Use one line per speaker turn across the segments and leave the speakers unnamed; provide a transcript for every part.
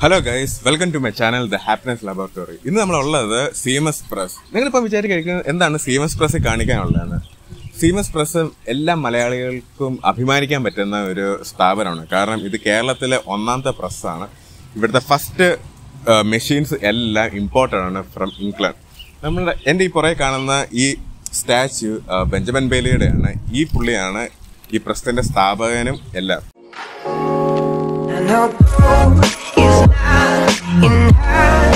hello guys welcome to my channel the happiness laboratory ഇന്ന് നമ്മളുള്ളത് C M S press നിങ്ങളിപ്പോൾ വിചാരിക്കുന്നത് എന്താണ് സി എം എസ് പ്രസ് കാണിക്കാനുള്ളതെന്ന് സി എം എസ് പ്രസ് എല്ലാ മലയാളികൾക്കും അഭിമാനിക്കാൻ പറ്റുന്ന ഒരു സ്ഥാപനമാണ് കാരണം ഇത് കേരളത്തിലെ ഒന്നാമത്തെ പ്രസ്സാണ് ഇവിടുത്തെ ഫസ്റ്റ് മെഷീൻസ് എല്ലാം ഇമ്പോർട്ടഡ് ആണ് ഫ്രം ഇംഗ്ലണ്ട് നമ്മുടെ എൻ്റെ ഈ പുറകെ കാണുന്ന ഈ സ്റ്റാച്യു ബെഞ്ചമിൻ ബേലിയുടെയാണ് ഈ പുള്ളിയാണ് ഈ പ്രസിന്റെ സ്ഥാപകനും എല്ലാം
And although it's not in her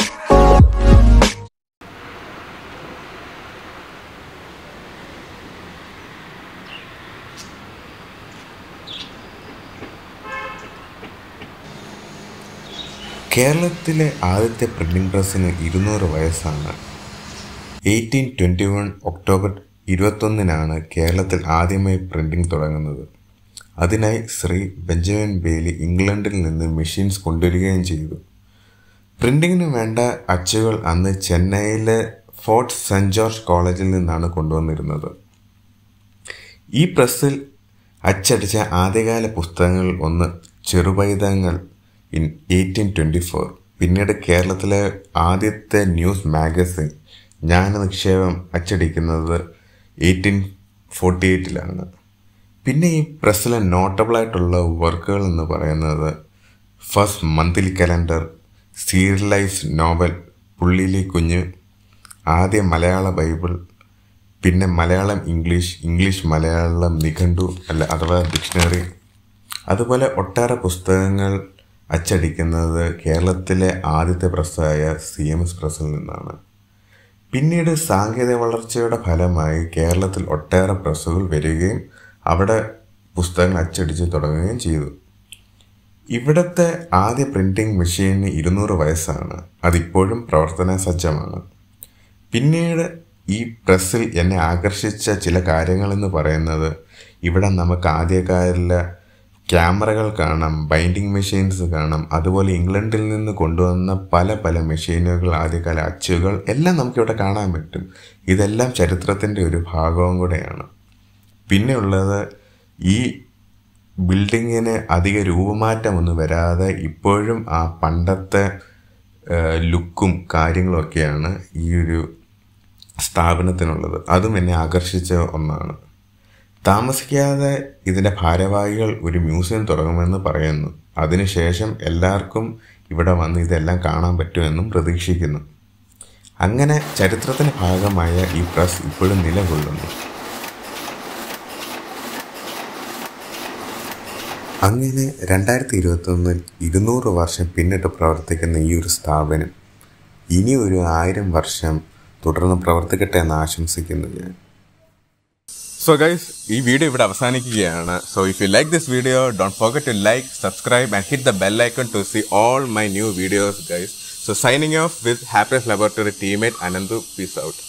കേരളത്തിലെ ആദ്യത്തെ പ്രിന്റിംഗ് പ്രസ്സിന് ഇരുന്നൂറ് വയസ്സാണ് എയ്റ്റീൻ ട്വൻറ്റി വൺ ഒക്ടോബർ ഇരുപത്തൊന്നിനാണ് കേരളത്തിൽ ആദ്യമായി പ്രിന്റിംഗ് തുടങ്ങുന്നത് അതിനായി ശ്രീ ബെഞ്ചമിൻ ബേലി ഇംഗ്ലണ്ടിൽ നിന്ന് മെഷീൻസ് കൊണ്ടുവരികയും ചെയ്തു പ്രിന്റിങ്ങിന് വേണ്ട അച്ചുകൾ അന്ന് ചെന്നൈയിലെ ഫോർട്ട് സെൻറ് ജോർജ് കോളേജിൽ നിന്നാണ് കൊണ്ടുവന്നിരുന്നത് ഈ പ്രസ്സിൽ അച്ചടിച്ച ആദ്യകാല പുസ്തകങ്ങളിൽ ഒന്ന് ചെറുപൈതങ്ങൾ ഇൻ എയ്റ്റീൻ ട്വൻറ്റി ഫോർ പിന്നീട് കേരളത്തിലെ ആദ്യത്തെ ന്യൂസ് മാഗസിൻ ജ്ഞാന നിക്ഷേപം അച്ചടിക്കുന്നത് എയ്റ്റീൻ ഫോർട്ടി എയ്റ്റിലാണ് പിന്നെ ഈ പ്രസ്സിലെ നോട്ടബിൾ ആയിട്ടുള്ള വർക്കുകൾ എന്ന് പറയുന്നത് first monthly calendar serialize novel പുള്ളിയിലെ കുഞ്ഞ് ആദ്യ മലയാള ബൈബിൾ പിന്നെ മലയാളം ഇംഗ്ലീഷ് ഇംഗ്ലീഷ് മലയാളം നിഘണ്ടു അല്ല അഥവാ ഡിക്ഷണറി അതുപോലെ ഒട്ടേറെ പുസ്തകങ്ങൾ അച്ചടിക്കുന്നത് കേരളത്തിലെ ആദ്യത്തെ പ്രസ്സായ സി എം എസ് പ്രസ്സിൽ നിന്നാണ് പിന്നീട് സാങ്കേതിക വളർച്ചയുടെ ഫലമായി കേരളത്തിൽ ഒട്ടേറെ പ്രസ്സുകൾ വരികയും അവിടെ പുസ്തകങ്ങൾ അച്ചടിച്ച് തുടങ്ങുകയും ചെയ്തു ഇവിടുത്തെ ആദ്യ പ്രിന്റിംഗ് മെഷീന് ഇരുന്നൂറ് വയസ്സാണ് അതിപ്പോഴും പ്രവർത്തന സജ്ജമാണ് പിന്നീട് ഈ പ്രസ്സിൽ എന്നെ ആകർഷിച്ച ചില കാര്യങ്ങളെന്ന് പറയുന്നത് ഇവിടെ നമുക്ക് ആദ്യകാല ക്യാമറകൾ കാണാം ബൈൻഡിങ് മെഷീൻസ് കാണാം അതുപോലെ ഇംഗ്ലണ്ടിൽ നിന്ന് കൊണ്ടുവന്ന പല പല മെഷീനുകൾ ആദ്യകാല അച്ചുകൾ എല്ലാം നമുക്കിവിടെ കാണാൻ പറ്റും ഇതെല്ലാം ചരിത്രത്തിൻ്റെ ഒരു ഭാഗവും കൂടെയാണ് പിന്നെ ഉള്ളത് ഈ ബിൽഡിങ്ങിന് അധിക രൂപമാറ്റമൊന്നും വരാതെ ഇപ്പോഴും ആ പണ്ടത്തെ ലുക്കും കാര്യങ്ങളും ഒക്കെയാണ് ഈ ഒരു സ്ഥാപനത്തിനുള്ളത് അതും എന്നെ ആകർഷിച്ച ഒന്നാണ് താമസിക്കാതെ ഇതിൻ്റെ ഭാരവാഹികൾ ഒരു മ്യൂസിയം തുടങ്ങുമെന്ന് പറയുന്നു അതിനുശേഷം എല്ലാവർക്കും ഇവിടെ വന്ന് ഇതെല്ലാം കാണാൻ പറ്റുമെന്നും പ്രതീക്ഷിക്കുന്നു അങ്ങനെ ചരിത്രത്തിൻ്റെ ഭാഗമായ ഈ പ്രസ് ഇപ്പോഴും നിലകൊള്ളുന്നു അങ്ങനെ രണ്ടായിരത്തി ഇരുപത്തൊന്നിൽ ഇരുന്നൂറ് വർഷം പിന്നിട്ട് പ്രവർത്തിക്കുന്ന ഈ ഒരു സ്ഥാപനം ഇനി ഒരു ആയിരം വർഷം തുടർന്ന് പ്രവർത്തിക്കട്ടെ എന്ന് ആശംസിക്കുന്നു ഞാൻ
സോ ഗൈസ് ഈ വീഡിയോ ഇവിടെ അവസാനിക്കുകയാണ് so if you like this video don't forget to like subscribe and hit the bell icon to see all my new videos guys so signing off with happiness laboratory teammate Ananthu peace out